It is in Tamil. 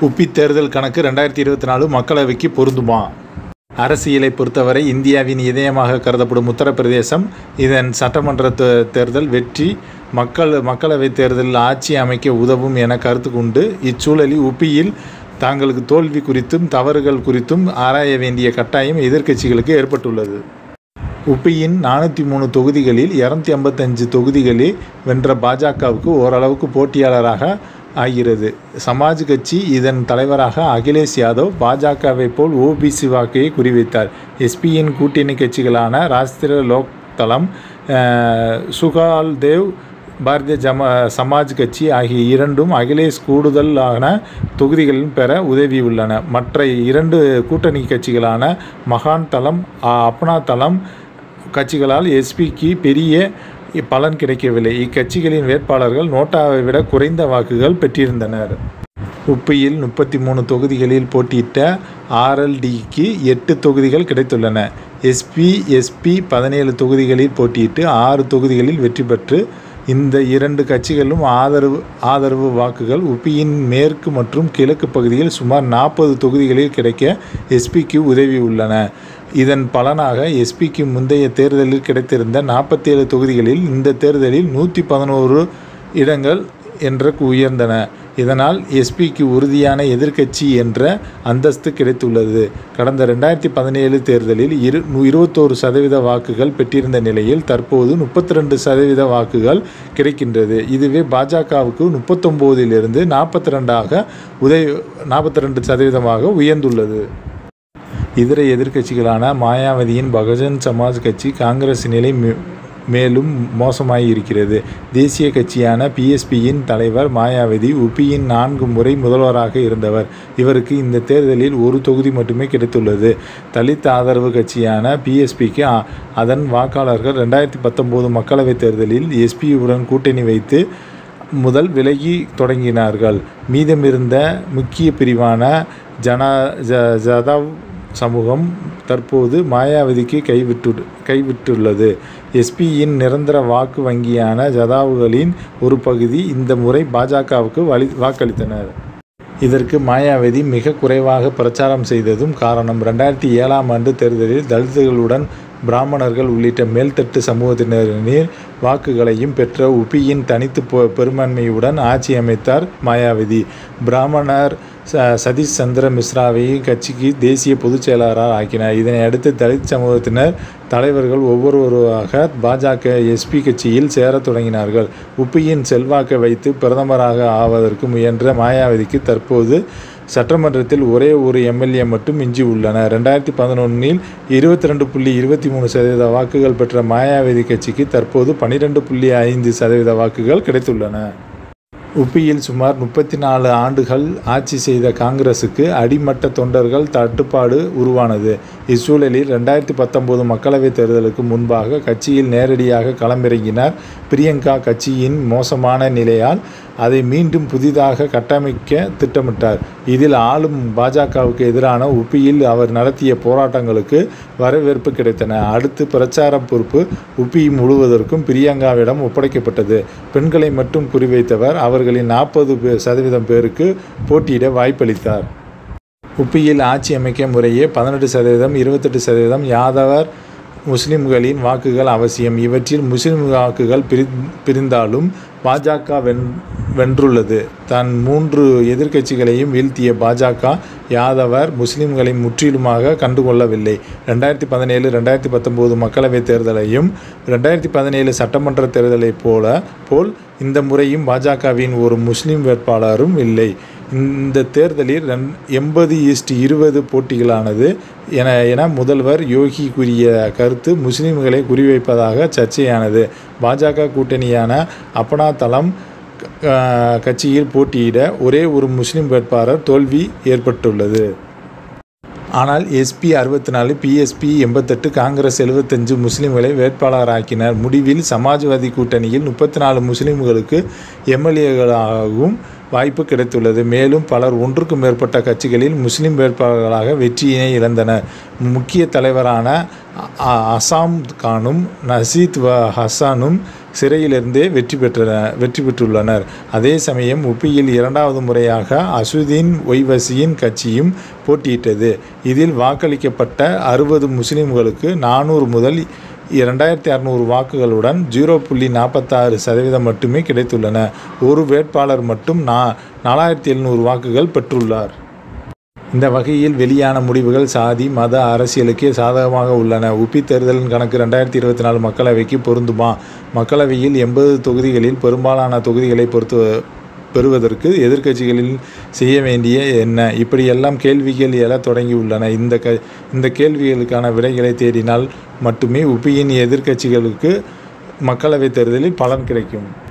உப்பி தேர்தல் கணக்கு ரெண்டாயிரத்தி இருபத்தி நாலு மக்களவைக்கு பொருந்துமா அரசியலை பொறுத்தவரை இந்தியாவின் இதயமாக கருதப்படும் உத்தரப்பிரதேசம் இதன் சட்டமன்ற தே- தேர்தல் வெற்றி மக்கள் மக்களவைத் தேர்தலில் ஆட்சி அமைக்க உதவும் என கருத்து கொண்டு இச்சூழலில் உப்பியில் தாங்களுக்கு தோல்வி குறித்தும் தவறுகள் குறித்தும் ஆராய வேண்டிய கட்டாயம் எதிர்க்கட்சிகளுக்கு ஏற்பட்டுள்ளது உப்பியின் நானூற்றி மூணு தொகுதிகளில் இரநூத்தி ஐம்பத்தஞ்சு தொகுதிகளில் வென்ற பாஜகவுக்கு ஓரளவுக்கு போட்டியாளராக ஆகிறது சமாஜ் கட்சி இதன் தலைவராக அகிலேஷ் யாதவ் பாஜகவை போல் ஓபிசி வாக்கையை குறிவைத்தார் எஸ்பியின் கூட்டணி கட்சிகளான ராஷ்டிரிய லோக் தளம் அஹ், சுகால் தேவ் பாரதிய ஜம சமாஜ் கட்சி ஆகிய இரண்டும் அகிலேஷ் கூடுதலான தொகுதிகளில் பெற உதவியுள்ளன மற்ற இரண்டு கூட்டணி கட்சிகளான மகான் தளம் அ- அப்னா தளம் கட்சிகளால் எஸ்பிக்கு பெரிய பலன் கிடைக்கவில்லை இக்கட்சிகளின் வேட்பாளர்கள் நோட்டாவை விட குறைந்த வாக்குகள் பெற்றிருந்தனர் உப்பியில் முப்பத்தி மூணு தொகுதிகளில் போட்டியிட்ட ஆர்எல்டிக்கு எட்டு தொகுதிகள் கிடைத்துள்ளன எஸ்பி எஸ்பி பதினேழு தொகுதிகளில் போட்டியிட்டு ஆறு தொகுதிகளில் வெற்றி பெற்று இந்த இரண்டு கட்சிகளும் ஆதரவு ஆதரவு வாக்குகள் உப்பியின் மேற்கு மற்றும் கிழக்கு பகுதியில் சுமார் நாற்பது தொகுதிகளில் கிடைக்க எஸ்பிக்கு உதவியுள்ளன இதன் பலனாக எஸ்பிக்கு முந்தைய தேர்தலில் கிடைத்திருந்த நாற்பத்தேழு தொகுதிகளில் இந்த தேர்தலில் நூற்றி பதினோரு இடங்கள் என்ற உயர்ந்தன இதனால் எஸ்பிக்கு உறுதியான எதிர்க்கட்சி என்ற அந்தஸ்து கிடைத்துள்ளது கடந்த ரெண்டாயிரத்தி பதினேழு தேர்தலில் இரு இருபத்தோரு சதவீத வாக்குகள் பெற்றிருந்த நிலையில் தற்போது முப்பத்தி ரெண்டு சதவீத வாக்குகள் கிடைக்கின்றது இதுவே பாஜகவுக்கு முப்பத்தொம்போதிலிருந்து நாற்பத்தி ரெண்டாக உதவி நாற்பத்தி ரெண்டு சதவீதமாக உயர்ந்துள்ளது இதர எதிர்க்கட்சிகளான மாயாவதியின் பகுஜன் சமாஜ் கட்சி காங்கிரஸ் நிலை மே- மேலும் மோசமாகி இருக்கிறது தேசிய கட்சியான பிஎஸ்பியின் தலைவர் மாயாவதி உபியின் நான்கு முறை முதல்வராக இருந்தவர் இவருக்கு இந்த தேர்தலில் ஒரு தொகுதி மட்டுமே கிடைத்துள்ளது தலித் ஆதரவு கட்சியான பிஎஸ்பிக்கு அதன் வாக்காளர்கள் ரெண்டாயிரத்தி பத்தொம்போது மக்களவைத் தேர்தலில் எஸ்பியுடன் கூட்டணி வைத்து முதல் விலகி தொடங்கினார்கள் மீதமிருந்த முக்கிய பிரிவான ஜனா ஜ ஜதவ் சமூகம் தற்போது மாயாவதிக்கு கைவிட்டு கைவிட்டுள்ளது எஸ்பியின் நிரந்தர வாக்கு வங்கியான ஜதாவுகளின் ஒரு பகுதி இந்த முறை பாஜகவுக்கு வழி வாக்களித்தனர் இதற்கு மாயாவதி மிக குறைவாக பிரச்சாரம் செய்ததும் காரணம் ரெண்டாயிரத்தி ஏழாம் ஆண்டு தேர்தலில் தலித்துகளுடன் பிராமணர்கள் உள்ளிட்ட மேல்தட்டு சமூகத்தினரின் வாக்குகளையும் பெற்ற உபியின் தனித்து பொ- பெரும்பான்மையுடன் ஆட்சி அமைத்தார் மாயாவதி பிராமணர் ச சதீஷ் சந்திர மிஸ்ராவை கட்சிக்கு தேசிய பொதுச் செயலாளராக ஆக்கினார் இதனை அடுத்து தலித் சமூகத்தினர் தலைவர்கள் ஒவ்வொருவராக பாஜக எஸ்பி கட்சியில் சேரத் தொடங்கினார்கள் உப்பியின் செல்வாக்கை வைத்து பிரதமராக ஆவதற்கு முயன்ற மாயாவதிக்கு தற்போது சட்டமன்றத்தில் ஒரே ஒரு எம்எல்ஏ மட்டும் மிஞ்சி உள்ளன ரெண்டாயிரத்தி பதினொன்றில் இருபத்தி ரெண்டு புள்ளி இருபத்தி மூணு சதவீத வாக்குகள் பெற்ற மாயாவதி கட்சிக்கு தற்போது பன்னிரெண்டு புள்ளி ஐந்து சதவீத வாக்குகள் கிடைத்துள்ளன உப்பியில் சுமார் முப்பத்தி நாலு ஆண்டுகள் ஆட்சி செய்த காங்கிரசுக்கு அடிமட்ட தொண்டர்கள் தட்டுப்பாடு உருவானது இச்சூழலில் ரெண்டாயிரத்தி பத்தொம்போது மக்களவைத் தேர்தலுக்கு முன்பாக கட்சியில் நேரடியாக களமிறங்கினார் பிரியங்கா கட்சியின் மோசமான நிலையால் அதை மீண்டும் புதிதாக கட்டமைக்க திட்டமிட்டார் இதில் ஆளும் பாஜகவுக்கு எதிரான உப்பியில் அவர் நடத்திய போராட்டங்களுக்கு வரவேற்பு கிடைத்தன அடுத்து பிரச்சார பொறுப்பு உப்பி முழுவதற்கும் பிரியங்காவிடம் ஒப்படைக்கப்பட்டது பெண்களை மட்டும் குறிவைத்தவர் அவர்களின் நாற்பது சதவீதம் பேருக்கு போட்டியிட வாய்ப்பளித்தார் உப்பியில் ஆட்சி அமைக்க முறையே பதினெட்டு சதவீதம் இருபத்தெட்டு சதவீதம் யாதவர் முஸ்லிம்களின் வாக்குகள் அவசியம் இவற்றில் முஸ்லிம் வாக்குகள் பிரி பிரிந்தாலும் பாஜக வென் வென்றுள்ளது தன் மூன்று எதிர்க்கட்சிகளையும் வீழ்த்திய பாஜக யாதவர் முஸ்லிம்களை முற்றிலுமாக கண்டுகொள்ளவில்லை ரெண்டாயிரத்தி பதினேழு ரெண்டாயிரத்தி பத்தொம்போது மக்களவைத் தேர்தலையும் ரெண்டாயிரத்தி பதினேழு சட்டமன்ற தேர்தலைப் போல போல் இந்த முறையும் பாஜகவின் ஒரு முஸ்லிம் வேட்பாளரும் இல்லை இந்த தேர்தலில் ரெண் எண்பது ஈஸ்ட் இருபது போட்டிகளானது என என முதல்வர் யோகி கூறிய கருத்து முஸ்லிம்களை குறிவைப்பதாக சர்ச்சையானது பாஜக கூட்டணியான அப்னா தளம் அஹ், கட்சியில் போட்டியிட ஒரே ஒரு முஸ்லிம் வேட்பாளர் தோல்வி ஏற்பட்டுள்ளது ஆனால் எஸ்பி அறுபத்தி நாலு பிஎஸ்பி எண்பத்தெட்டு காங்கிரஸ் எழுபத்தஞ்சு முஸ்லிம்களை வேட்பாளராக்கினர் முடிவில் சமாஜ்வாதி கூட்டணியில் முப்பத்தி நாலு முஸ்லிம்களுக்கு எம்எல்ஏக்களாகவும் வாய்ப்பு கிடைத்துள்ளது மேலும் பலர் ஒன்றுக்கும் மேற்பட்ட கட்சிகளில் முஸ்லிம் வேட்பாளர்களாக வெற்றியினை இழந்தனர் முக்கிய தலைவரான அ- அ- அசாம் கானும் நசீத் வ ஹசானும் சிறையிலிருந்தே வெற்றி பெற்ற வெற்றி பெற்றுள்ளனர் அதே சமயம் உப்பியில் இரண்டாவது முறையாக அசுதீன் ஒய்வசியின் கட்சியும் போட்டியிட்டது இதில் வாக்களிக்கப்பட்ட அறுபது முஸ்லிம்களுக்கு நானூறு முதல் இரண்டாயிரத்தி அறநூறு வாக்குகளுடன் ஜீரோ புள்ளி நாற்பத்தாறு சதவீதம் மட்டுமே கிடைத்துள்ளன ஒரு வேட்பாளர் மட்டும் நா நாலாயிரத்தி எழுநூறு வாக்குகள் பெற்றுள்ளார் இந்த வகையில் வெளியான முடிவுகள் சாதி மத அரசியலுக்கே சாதகமாக உள்ளன உப்பி தேர்தலின் கணக்கு ரெண்டாயிரத்தி இருபத்தி நாலு மக்களவைக்கு பொருந்துமா மக்களவையில் எண்பது தொகுதிகளில் பெரும்பாலான தொகுதிகளை பொறுத்து பெறுவதற்கு எதிர்க்கட்சிகளில் செய்ய வேண்டிய என்ன இப்படியெல்லாம் கேள்விகள் எழத் தொடங்கியுள்ளன இந்த க இந்த கேள்விகளுக்கான விடைகளை தேடினால் மட்டுமே உப்பியின் எதிர்க்கட்சிகளுக்கு மக்களவைத் தேர்தலில் பலன் கிடைக்கும்